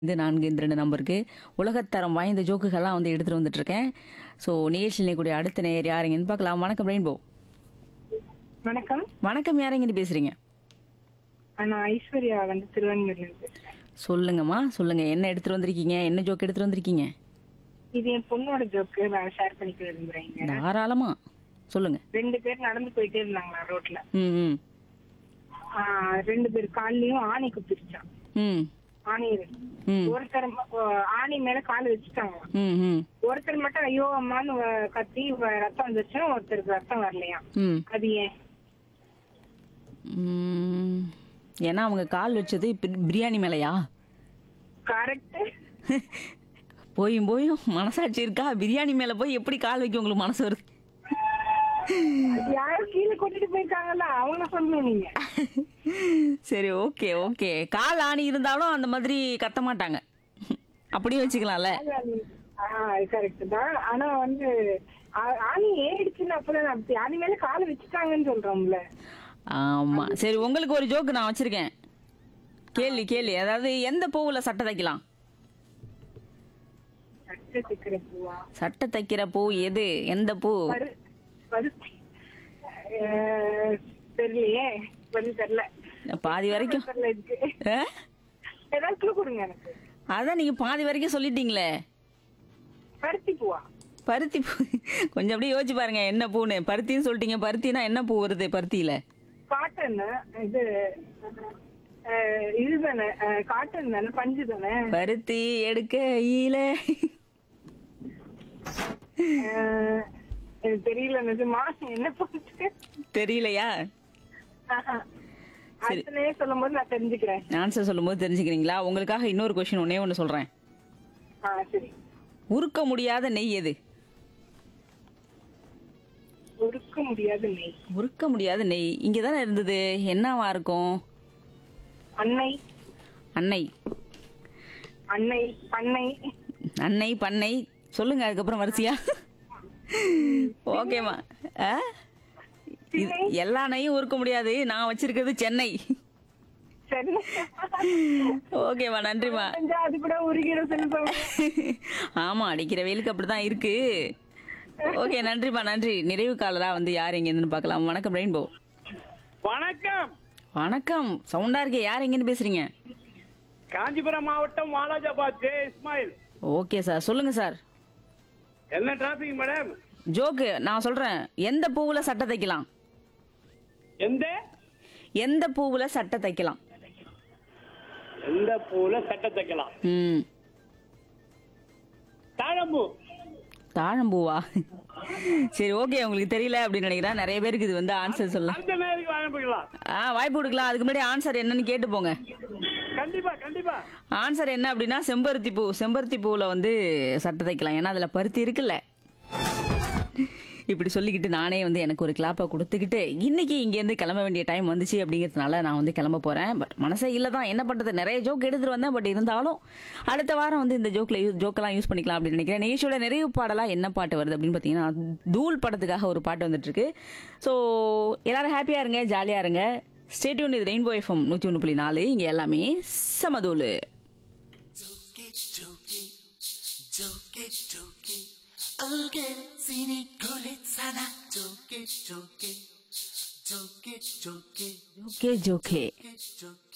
இந்த நான்கு இந்த ரெண்டு நம்பருக்கு உலகத்தரம் வாய்ந்த ஜோக்குகள்லாம் வந்து எடுத்துட்டு வந்துட்டு இருக்கேன் ஸோ நிகழ்ச்சியில் கூடிய அடுத்த நேயர் யாருங்கன்னு பார்க்கலாம் வணக்கம் ரெயின்போ வணக்கம் வணக்கம் யாருங்கன்னு பேசுறீங்க நான் ஐஸ்வர்யா வந்து திருவண்ணூர்ல இருந்து பேசுறேன் சொல்லுங்கம்மா சொல்லுங்க என்ன எடுத்துட்டு வந்திருக்கீங்க என்ன ஜோக் எடுத்துட்டு வந்திருக்கீங்க இது என் பொண்ணோட ஜோக்கு நான் ஷேர் பண்ணிக்க விரும்புறேங்க தாராளமா சொல்லுங்க ரெண்டு பேர் நடந்து போயிட்டே இருந்தாங்களா ரோட்ல ம் ம் ஆஹ் ரெண்டு பேர் கால்லயும் ஆணி குத்திருச்சான் ம் ஆணி ம் ஒருத்தர் ம- ஆஹ் ஆணி மேல கால் வச்சுட்டாங்க ம் ம் ஒருத்தர் மட்டும் ஐயோ அம்மான்னு வ- கத்தி வ- ரத்தம் வந்துருச்சு ஒருத்தருக்கு ரத்தம் வரலையா ம் அது ஏன் ம். ஏன்னா அவங்க கால் வச்சது பி- பிரியாணி மேலையா கரெக்ட் போயும் போயும் மனசாட்சி இருக்கா பிரியாணி மேல போய் எப்படி கால் வைக்க உங்களுக்கு மனசு வருது யாரும் கீழே கொட்டிட்டு போயிருக்காங்கல்ல அவங்க சொல்லணும் நீங்க சரி ஓகே ஓகே கால் ஆணி இருந்தாலும் அந்த மாதிரி கத்த மாட்டாங்க அப்படியே வச்சுக்கலாம்ல கரெக்ட் தான் ஆனா வந்து ஆ- ஆணி ஏறிடுச்சுன்னு அப்பதான் அப்படி ஆணி மேல காலை வச்சுட்டாங்கன்னு சொல்றோம்ல ஆமா சரி உங்களுக்கு ஒரு ஜோக்கு நான் வச்சிருக்கேன் கேள்வி கேள்வி அதாவது எந்த பூவுல சட்டை தைக்கலாம் சட்டை சிக்கிற பூவா சட்டை தைக்கிற பூ எது எந்த பூ பரு பருத்தி அஹ், தெரியலையே பதில் தெரியல பாதி வரைக்கும் தெரியல இதுக்கு ஆ? ஏதாவது clue கொடுங்க எனக்கு அதான் நீங்க பாதி வரைக்கும் சொல்லிட்டீங்களே பருத்தி பூவா பருத்தி பூ கொஞ்சம் அப்படியே யோசிச்சு பாருங்க என்ன பூன்னு பருத்தின்னு சொல்லிட்டீங்க பருத்தினா என்ன பூ வருது பருத்தியில காட்டன் இது அஹ், இதுதானே காட்டன் தானே பஞ்சு தானே பருத்தி எடுக்கையில அஹ், எனக்கு தெரியல நிஜமா என்ன போட்டு தெரியலையா அடுத்த சொல்லும் போது நான் தெரிஞ்சுக்கிறேன் ஆன்சர் சொல்லும்போது தெரிஞ்சுக்கிறீங்களா உங்களுக்காக இன்னொரு கொஸ்டின் ஒன்னே ஒன்று சொல்றேன் ஆ சரி உருக்க முடியாத நெய் எது ஒடுக்க முடியாத நெய் உருக்க முடியாத நெய் இங்க தானே இருந்தது என்னவா இருக்கும் அன்னை அன்னை அன்னை பண்ணை அன்னை பண்ணை சொல்லுங்க அதுக்கப்புறம் வரிசையா ஓகேம்மா ஆ? இது எல்லா நெய்யும் உருக்க முடியாது நான் வச்சிருக்கிறது சென்னை சரி ஓகேம்மா நன்றிம்மா செஞ்சா அது கூட உருகிற செல்வம் ஆமா அடிக்கிற வெயிலுக்கு அப்படிதான் இருக்கு ஓகே நன்றிம்மா நன்றி நிறைவு காலரா வந்து யார் எங்கேருந்து பார்க்கலாம் வணக்கம் ரெயின்போ வணக்கம் வணக்கம் சவுண்டா இருக்கே யார் எங்கேருந்து பேசுறீங்க காஞ்சிபுரம் மாவட்டம் Walajabad J Ismail okay sir சொல்லுங்க சார் என்ன டிராபிக் மேடம் ஜோக்கு நான் சொல்றேன் எந்த பூவுல சட்டை தைக்கலாம் எந்த எந்த பூவுல சட்டை தைக்கலாம் எந்த பூல சட்டை தைக்கலாம் ம் தாழம்பூ தாழம்பூவா சரி ஓகே உங்களுக்கு தெரியல அப்படின்னு நினைக்கிறேன் நிறைய பேருக்கு இது வந்து ஆன்சர் சொல்லலாம் அடுத்த நேருக்கு ஆரம்பிக்கலாம் ஆ வாய்ப்பு கொடுக்கலாம் அதுக்கு முன்னாடி ஆன்சர் என்னன்னு கேட்டு போங்க கண்டிப்பா கண்டிப்பா ஆன்சர் என்ன அப்படின்னா செம்பருத்தி பூ செம்பருத்தி பூவில் வந்து சட்டை தைக்கலாம் ஏன்னா அதில் பருத்தி இருக்குல்ல இப்படி சொல்லிக்கிட்டு நானே வந்து எனக்கு ஒரு கிளாப்பை கொடுத்துக்கிட்டு இன்னைக்கு இங்கேருந்து கிளம்ப வேண்டிய டைம் வந்துச்சு அப்படிங்கிறதுனால நான் வந்து கிளம்ப போகிறேன் பட் மனசே இல்லை தான் என்ன பண்ணுறது நிறைய ஜோக் எடுத்துகிட்டு வந்தேன் பட் இருந்தாலும் அடுத்த வாரம் வந்து இந்த ஜோக்கில் யூ ஜோக்கெல்லாம் யூஸ் பண்ணிக்கலாம் அப்படின்னு நினைக்கிறேன் நிகழ்ச்சியோட நிறைவு பாடலாம் என்ன பாட்டு வருது அப்படின்னு பார்த்தீங்கன்னா தூள் படத்துக்காக ஒரு பாட்டு வந்துட்டுருக்கு ஸோ எல்லாரும் ஹாப்பியாக இருங்க ஜாலியாக இருங்க ஸ்டேட்யூன் இது ரெயின்போ எஃப்எம் நூற்றி ஒன்று புள்ளி நாலு இங்கே எல்லாமே சமதூள் 좋게 좋게 어게 시니 고래사나 좋게 좋게 좋게 좋게 ஜோக்கே ஜோக்கே 좋게